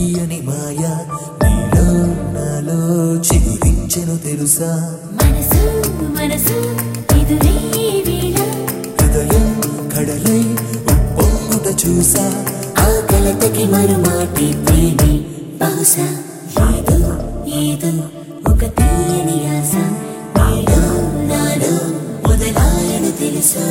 తీయని మాయ నీలో నాలో చిగురించెను తెలుసా మనసు మనసు ఎదురే వేళ హృదయం కడలై ఉప్పొంగుట చూసా ఆ కలతకి మరుమాటి ప్రేమి బహుశా ఏదో ఏదో ఒక తీయని ఆశ నీలో నాలో మొదలాయను తెలుసా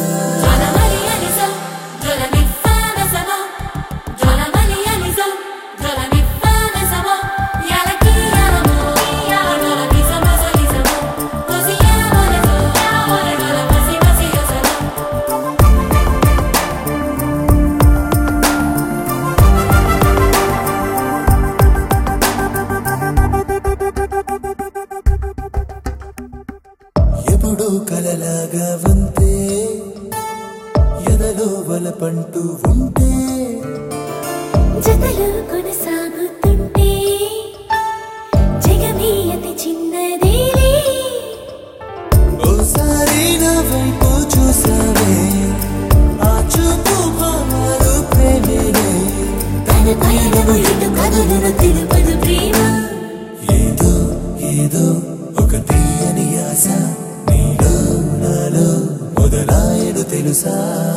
ఎప్పుడూ కలలాగా వంతే ఎదలో వలపంటూ ఉంటే జతలు కొనసాగుతుంటే జగమే అతి చిన్నదేలే ఓసారి నా వైపు చూసావే ఆ చూపు భావాలు ప్రేమేనే తన పయనము ఎటు కదులును తెలుపదు ప్రేమ ఏదో ఏదో ఒక తీయని ఆశ నీలో నాలో మొదలాయను తెలుసా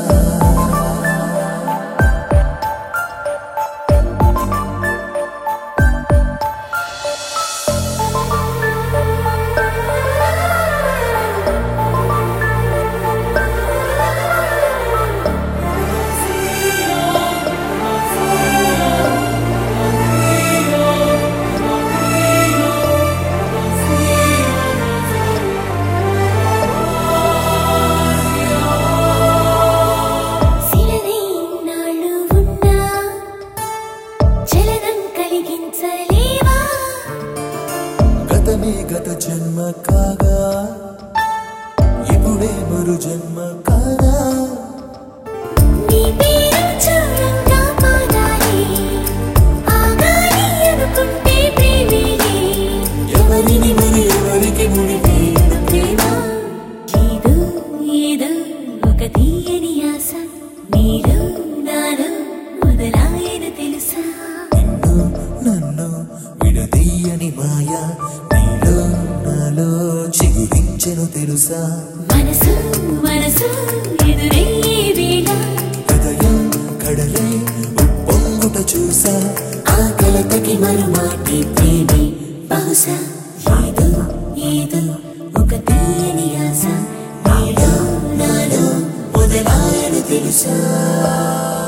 శిలనే ఇన్నాళ్ళు ఉన్నా చలనం కలిగించలేవా గతమే గత జన్మ కాగా ఇప్పుడే మరు జన్మ కాగా నీ పేరు చూడంగా పాడాలి ఆగాలి అనుకుంటే ప్రేమేలే ఎవరిని మరి ఎవరికి ముడివేయను ప్రేమ ఏదో ఏదో ఒక తీయని ఆశ నీలో నాలో మొదలాయన తెలుసా నిన్ను నన్ను విడదీయని మాయ నీలో నాలో చిగురించెను తెలుసా మనసు మనసు ఎదురే వేళ హృదయం కడలై ఉప్పొంగుట చూసా ఆ కలతకి మరుమాటి ప్రేమి బహుశా ఏదో ఏదో ఒక తీయని ఆశ నీలో నాలో మొదలాయన తెలుసా